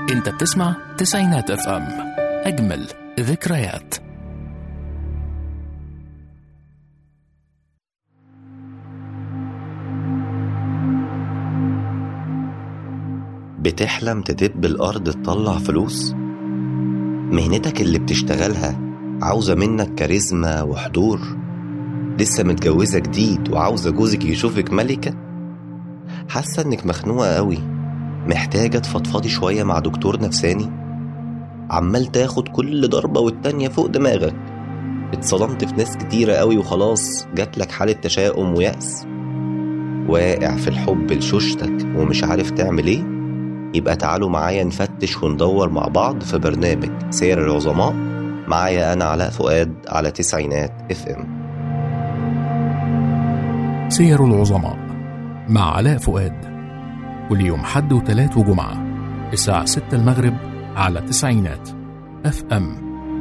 انت بتسمع تسعينات اف ام اجمل ذكريات بتحلم تدب الأرض تطلع فلوس مهنتك اللي بتشتغلها عاوزة منك كاريزما وحضور لسه متجوزة جديد وعاوزة جوزك يشوفك ملكة حاسة انك مخنوقة قوي محتاجة تفضفضي شوية مع دكتور نفساني عمال تاخد كل ضربة والتانية فوق دماغك اتصدمت في ناس كتيرة قوي وخلاص جاتلك حالة تشاؤم ويأس واقع في الحب لشوشتك ومش عارف تعمل ايه يبقى تعالوا معايا نفتش وندور مع بعض في برنامج سير العظماء معايا أنا علاء فؤاد على تسعينات اف ام سير العظماء مع علاء فؤاد كل يوم حد وتلات وجمعة الساعة 6 المغرب على تسعينات اف ام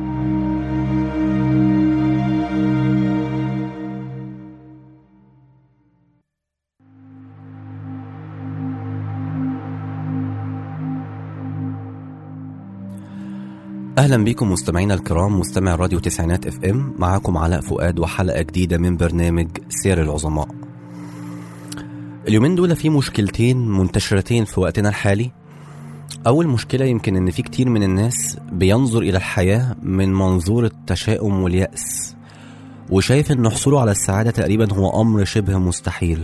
أهلا بكم مستمعينا الكرام مستمع راديو تسعينات اف ام معاكم علاء فؤاد وحلقة جديدة من برنامج سير العظماء اليومين دول في مشكلتين منتشرتين في وقتنا الحالي أول مشكلة يمكن إن في كتير من الناس بينظر إلى الحياة من منظور التشاؤم واليأس وشايف إن حصوله على السعادة تقريبا هو أمر شبه مستحيل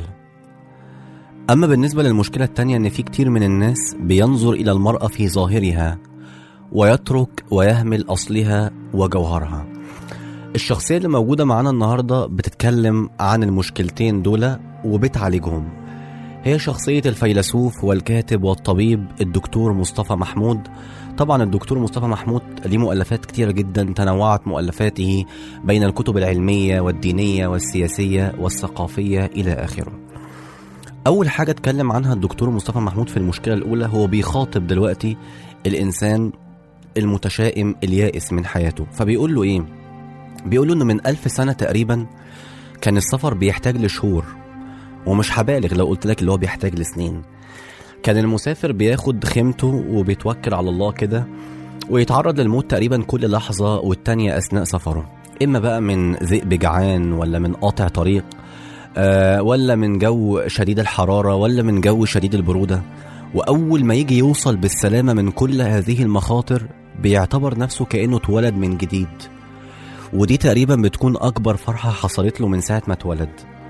أما بالنسبة للمشكلة التانية إن في كتير من الناس بينظر إلى المرأة في ظاهرها ويترك ويهمل أصلها وجوهرها الشخصية اللي موجودة معانا النهاردة بتتكلم عن المشكلتين دول وبتعالجهم هي شخصية الفيلسوف والكاتب والطبيب الدكتور مصطفى محمود طبعا الدكتور مصطفى محمود ليه مؤلفات كتيرة جدا تنوعت مؤلفاته بين الكتب العلمية والدينية والسياسية والثقافية إلى آخره أول حاجة اتكلم عنها الدكتور مصطفى محمود في المشكلة الأولى هو بيخاطب دلوقتي الإنسان المتشائم اليائس من حياته فبيقول له ايه بيقول له انه من ألف سنة تقريبا كان السفر بيحتاج لشهور ومش هبالغ لو قلت لك اللي هو بيحتاج لسنين كان المسافر بياخد خيمته وبيتوكل على الله كده ويتعرض للموت تقريبا كل لحظة والتانية أثناء سفره إما بقى من ذئب جعان ولا من قاطع طريق آه ولا من جو شديد الحرارة ولا من جو شديد البرودة وأول ما يجي يوصل بالسلامة من كل هذه المخاطر بيعتبر نفسه كأنه اتولد من جديد ودي تقريبا بتكون أكبر فرحة حصلت له من ساعة ما اتولد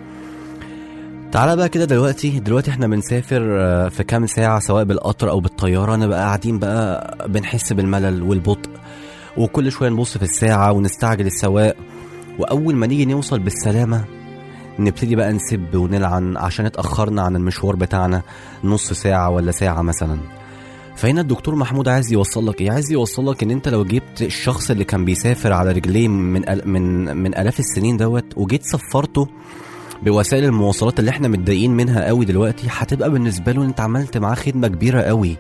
تعالى بقى كده دلوقتي دلوقتي احنا بنسافر آه، في كام ساعة سواء بالقطر أو بالطيارة نبقى قاعدين بقى بنحس بالملل والبطء وكل شوية نبص في الساعة ونستعجل السواق وأول ما نيجي نوصل بالسلامة نبتدي بقى نسب ونلعن عشان اتأخرنا عن المشوار بتاعنا نص ساعة ولا ساعة مثلا فهنا الدكتور محمود عايز يوصل لك ايه عايز يوصل لك ان انت لو جبت الشخص اللي كان بيسافر على رجليه من أل- من من الاف السنين دوت وجيت سفرته بوسائل المواصلات اللي احنا متضايقين منها قوي دلوقتي هتبقى بالنسبه له انت عملت معاه خدمه كبيره قوي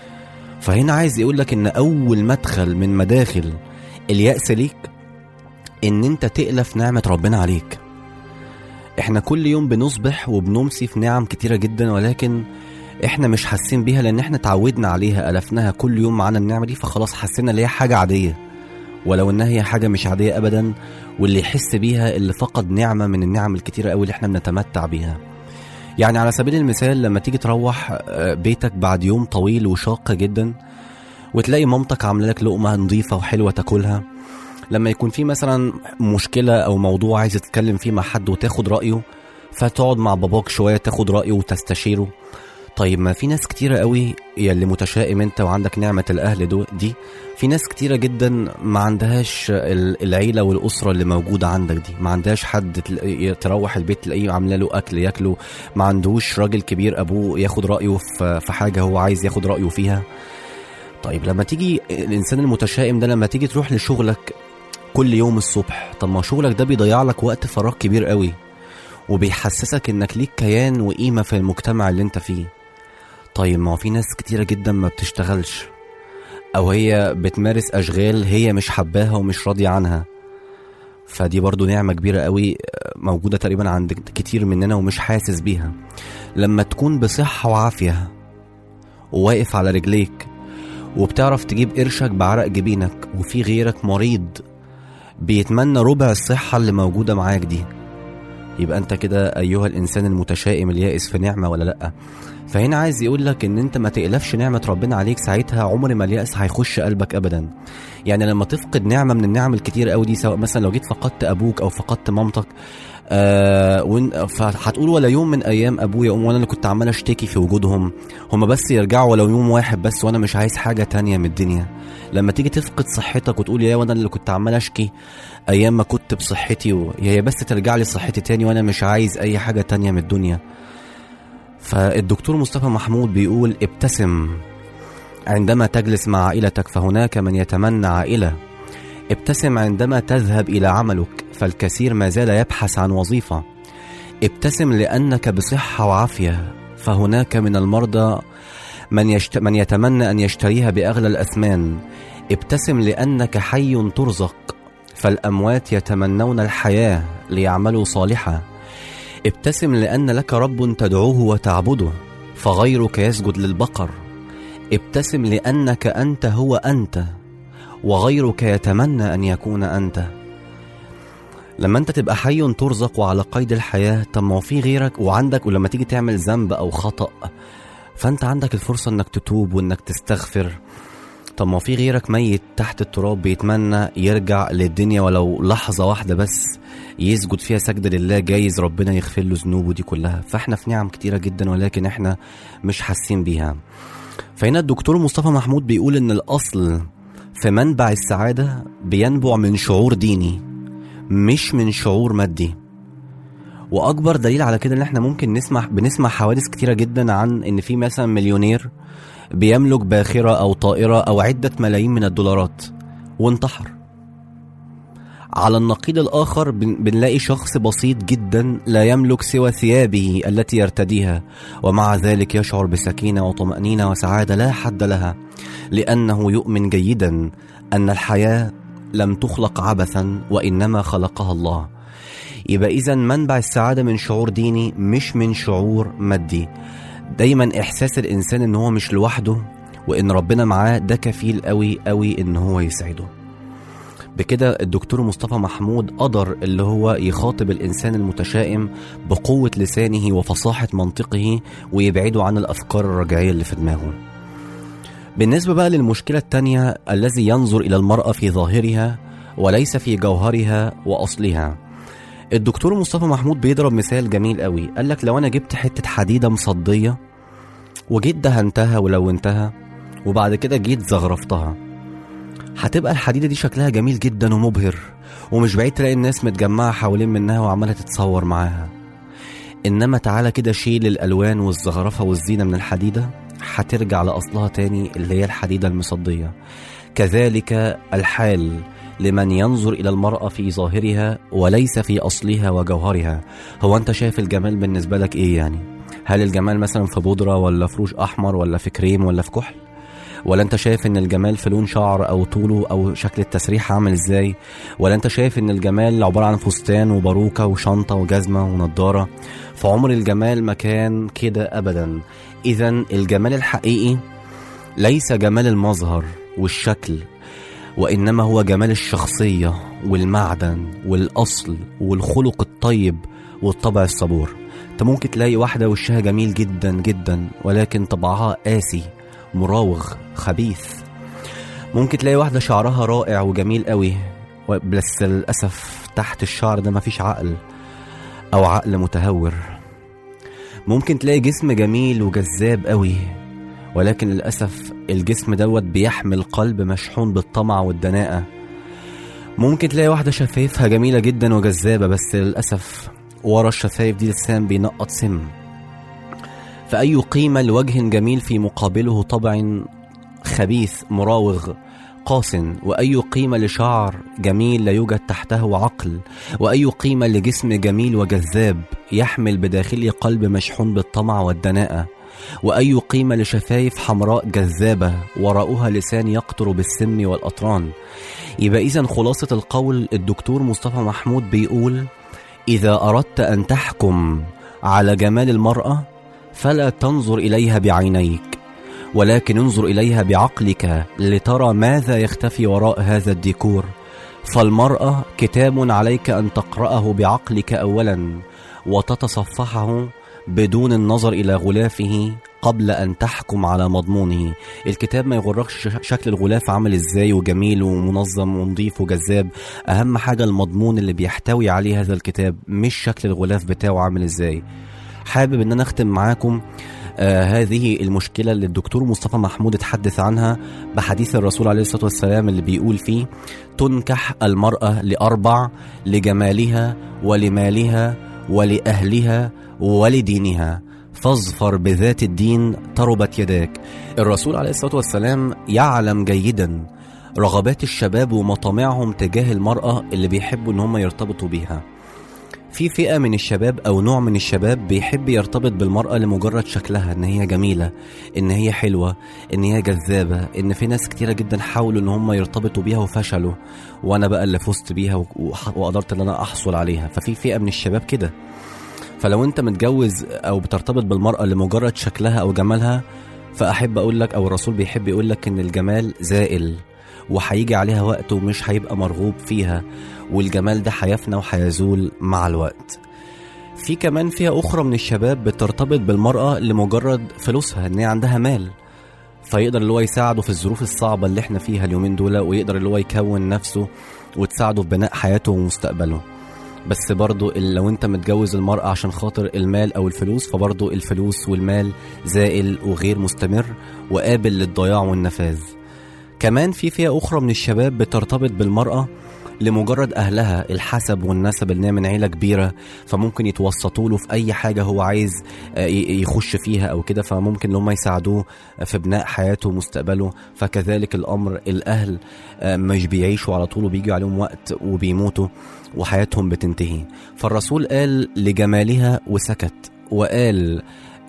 فهنا عايز يقول لك ان اول مدخل من مداخل اليأس ليك ان انت تألف نعمه ربنا عليك احنا كل يوم بنصبح وبنمسي في نعم كتيره جدا ولكن احنا مش حاسين بيها لان احنا اتعودنا عليها الفناها كل يوم معانا النعمه دي فخلاص حسينا ان هي حاجه عاديه ولو انها هي حاجه مش عاديه ابدا واللي يحس بيها اللي فقد نعمه من النعم الكتيره قوي اللي احنا بنتمتع بيها يعني على سبيل المثال لما تيجي تروح آه، بيتك بعد يوم طويل وشاق جدا وتلاقي مامتك عامله لك لقمه نظيفه وحلوه تاكلها لما يكون في مثلا مشكله او موضوع عايز تتكلم فيه مع حد وتاخد رايه فتقعد مع باباك شويه تاخد رايه وتستشيره طيب ما في ناس كتيرة قوي يا اللي متشائم انت وعندك نعمة الأهل دو دي في ناس كتيرة جدا ما عندهاش ال- العيلة والأسرة اللي موجودة عندك دي ما عندهاش حد تلاقي- تروح البيت تلاقيه عامله له أكل ياكله ما عندوش راجل كبير أبوه ياخد رأيه في في حاجة هو عايز ياخد رأيه فيها طيب لما تيجي الإنسان المتشائم ده لما تيجي تروح لشغلك كل يوم الصبح طب ما شغلك ده بيضيع لك وقت فراغ كبير قوي وبيحسسك انك ليك كيان وقيمة في المجتمع اللي انت فيه طيب ما هو في ناس كتيرة جدا ما بتشتغلش أو هي بتمارس أشغال هي مش حباها ومش راضية عنها فدي برضو نعمة كبيرة قوي آه، موجودة تقريبا عند كتير مننا ومش حاسس بيها لما تكون بصحة وعافية وواقف على رجليك وبتعرف تجيب قرشك بعرق جبينك وفي غيرك مريض بيتمنى ربع الصحة اللي موجودة معاك دي يبقى انت كده ايها الانسان المتشائم اليائس في نعمة ولا لأ فهنا عايز يقول لك ان انت ما تقلفش نعمة ربنا عليك ساعتها عمر ما اليأس هيخش قلبك ابدا يعني لما تفقد نعمة من النعم الكتير قوي دي سواء مثلا لو جيت فقدت ابوك او فقدت مامتك آه وإن- فهتقول ولا يوم من ايام ابويا وامي وانا اللي كنت عمال اشتكي في وجودهم هما بس يرجعوا ولو يوم واحد بس وانا مش عايز حاجه تانية من الدنيا لما تيجي تفقد صحتك وتقول يا وانا اللي كنت عمال اشكي ايام ما كنت بصحتي و... هي بس ترجع لي صحتي تاني وانا مش عايز اي حاجه تانية من الدنيا فالدكتور مصطفى محمود بيقول ابتسم عندما تجلس مع عائلتك فهناك من يتمنى عائله ابتسم عندما تذهب الى عملك فالكثير ما زال يبحث عن وظيفه ابتسم لانك بصحه وعافيه فهناك من المرضى من, يشت... من يتمنى ان يشتريها باغلى الاثمان ابتسم لانك حي ترزق فالاموات يتمنون الحياه ليعملوا صالحا ابتسم لان لك رب تدعوه وتعبده فغيرك يسجد للبقر ابتسم لانك انت هو انت وغيرك يتمنى ان يكون انت لما انت تبقى حي ترزق وعلى قيد الحياه طب ما هو في غيرك وعندك ولما تيجي تعمل ذنب او خطأ فانت عندك الفرصه انك تتوب وانك تستغفر طب ما هو في غيرك ميت تحت التراب بيتمنى يرجع للدنيا ولو لحظه واحده بس يسجد فيها سجده لله جايز ربنا يغفر له ذنوبه دي كلها فاحنا في نعم كتيره جدا ولكن احنا مش حاسين بيها فهنا الدكتور مصطفى محمود بيقول ان الاصل في منبع السعاده بينبع من شعور ديني مش من شعور مادي واكبر دليل على كده ان احنا ممكن نسمع بنسمع حوادث كتيره جدا عن ان في مثلا مليونير بيملك باخره او طائره او عده ملايين من الدولارات وانتحر على النقيض الآخر بن- بنلاقي شخص بسيط جدا لا يملك سوى ثيابه التي يرتديها ومع ذلك يشعر بسكينة وطمأنينة وسعادة لا حد لها لأنه يؤمن جيدا أن الحياة لم تخلق عبثا وإنما خلقها الله يبقى إذا منبع السعادة من شعور ديني مش من شعور مادي دايما إحساس الإنسان إن هو مش لوحده وإن ربنا معاه ده كفيل قوي قوي إن هو يسعده بكده الدكتور مصطفى محمود قدر اللي هو يخاطب الإنسان المتشائم بقوة لسانه وفصاحة منطقه ويبعده عن الأفكار الرجعية اللي في دماغه بالنسبة بقى للمشكلة التانية الذي ينظر إلى المرأة في ظاهرها وليس في جوهرها وأصلها الدكتور مصطفى محمود بيضرب مثال جميل قوي قال لك لو أنا جبت حتة حديدة مصدية وجيت دهنتها ولونتها وبعد كده جيت زغرفتها هتبقى الحديدة دي شكلها جميل جدا ومبهر ومش بعيد تلاقي الناس متجمعة حوالين منها وعمالة تتصور معاها إنما تعالى كده شيل الألوان والزخرفة والزينة من الحديدة هترجع لأصلها تاني اللي هي الحديدة المصدية كذلك الحال لمن ينظر إلى المرأة في ظاهرها وليس في أصلها وجوهرها هو أنت شايف الجمال بالنسبة لك إيه يعني هل الجمال مثلا في بودرة ولا في روج أحمر ولا في كريم ولا في كحل ولا انت شايف ان الجمال في لون شعر او طوله او شكل التسريح عامل ازاي ولا انت شايف ان الجمال عباره عن فستان وباروكه وشنطه وجزمه ونضاره فعمر الجمال ما كان كده ابدا اذا الجمال الحقيقي ليس جمال المظهر والشكل وانما هو جمال الشخصيه والمعدن والاصل والخلق الطيب والطبع الصبور انت ممكن تلاقي واحده وشها جميل جدا جدا ولكن طبعها قاسي مراوغ خبيث ممكن تلاقي واحدة شعرها رائع وجميل قوي و- بس للأسف تحت الشعر ده مفيش عقل أو عقل متهور ممكن تلاقي جسم جميل وجذاب قوي ولكن للأسف الجسم دوت بيحمل قلب مشحون بالطمع والدناءة ممكن تلاقي واحدة شفايفها جميلة جدا وجذابة بس للأسف ورا الشفايف دي لسان بينقط سم فأي قيمة لوجه جميل في مقابله طبع خبيث مراوغ قاس وأي قيمة لشعر جميل لا يوجد تحته عقل وأي قيمة لجسم جميل وجذاب يحمل بداخله قلب مشحون بالطمع والدناءة وأي قيمة لشفايف حمراء جذابة وراءها لسان يقطر بالسم والأطران يبقى إذا خلاصة القول الدكتور مصطفى محمود بيقول إذا أردت أن تحكم على جمال المرأة فلا تنظر إليها بعينيك ولكن انظر إليها بعقلك لترى ماذا يختفي وراء هذا الديكور فالمرأة كتاب عليك أن تقرأه بعقلك أولا وتتصفحه بدون النظر إلى غلافه قبل أن تحكم على مضمونه الكتاب ما يغرقش شكل الغلاف عامل إزاي وجميل ومنظم ونظيف وجذاب أهم حاجة المضمون اللي بيحتوي عليه هذا الكتاب مش شكل الغلاف بتاعه عامل إزاي حابب ان انا اختم معاكم آه هذه المشكلة اللي الدكتور مصطفى محمود اتحدث عنها بحديث الرسول عليه الصلاة والسلام اللي بيقول فيه تنكح المرأة لأربع لجمالها ولمالها ولأهلها ولدينها فاظفر بذات الدين تربت يداك الرسول عليه الصلاة والسلام يعلم جيدا رغبات الشباب ومطامعهم تجاه المرأة اللي بيحبوا ان هم يرتبطوا بيها في فئة من الشباب أو نوع من الشباب بيحب يرتبط بالمرأة لمجرد شكلها إن هي جميلة إن هي حلوة إن هي جذابة إن في ناس كتيرة جدا حاولوا إن هم يرتبطوا بيها وفشلوا وأنا بقى اللي فزت بيها وح- وقدرت إن أنا أحصل عليها ففي فئة من الشباب كده فلو أنت متجوز أو بترتبط بالمرأة لمجرد شكلها أو جمالها فأحب أقول لك أو الرسول بيحب يقول لك إن الجمال زائل وهيجي عليها وقت ومش هيبقى مرغوب فيها والجمال ده هيفنى وهيزول مع الوقت في كمان فئة أخرى من الشباب بترتبط بالمرأة لمجرد فلوسها إن هي عندها مال فيقدر اللي هو يساعده في الظروف الصعبة اللي احنا فيها اليومين دول ويقدر اللي هو يكون نفسه وتساعده في بناء حياته ومستقبله بس برضو ال- لو انت متجوز المرأة عشان خاطر المال او الفلوس فبرضو الفلوس والمال زائل وغير مستمر وقابل للضياع والنفاذ كمان في فئة أخرى من الشباب بترتبط بالمرأة لمجرد أهلها الحسب والنسب إن هي من عيلة كبيرة فممكن يتوسطوا له في أي حاجة هو عايز آه، ي- يخش فيها أو كده فممكن إن هم يساعدوه في بناء حياته ومستقبله فكذلك الأمر الأهل آه، مش بيعيشوا على طول وبيجي عليهم وقت وبيموتوا وحياتهم بتنتهي فالرسول قال لجمالها وسكت وقال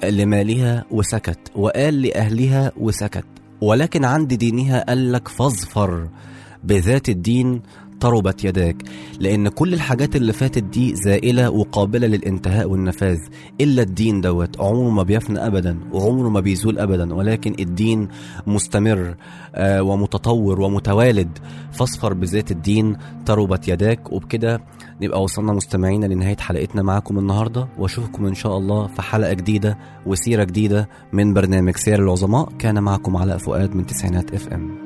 لمالها وسكت وقال لأهلها وسكت ولكن عند دينها قال لك فاظفر بذات الدين تربت يداك لأن كل الحاجات اللي فاتت دي زائلة وقابلة للانتهاء والنفاذ إلا الدين دوت عمره ما بيفنى أبدا وعمره ما بيزول أبدا ولكن الدين مستمر آه ومتطور ومتوالد فاصفر بذات الدين تربت يداك وبكده نبقى وصلنا مستمعينا لنهاية حلقتنا معاكم النهاردة واشوفكم إن شاء الله في حلقة جديدة وسيرة جديدة من برنامج سير العظماء كان معكم علاء فؤاد من تسعينات اف ام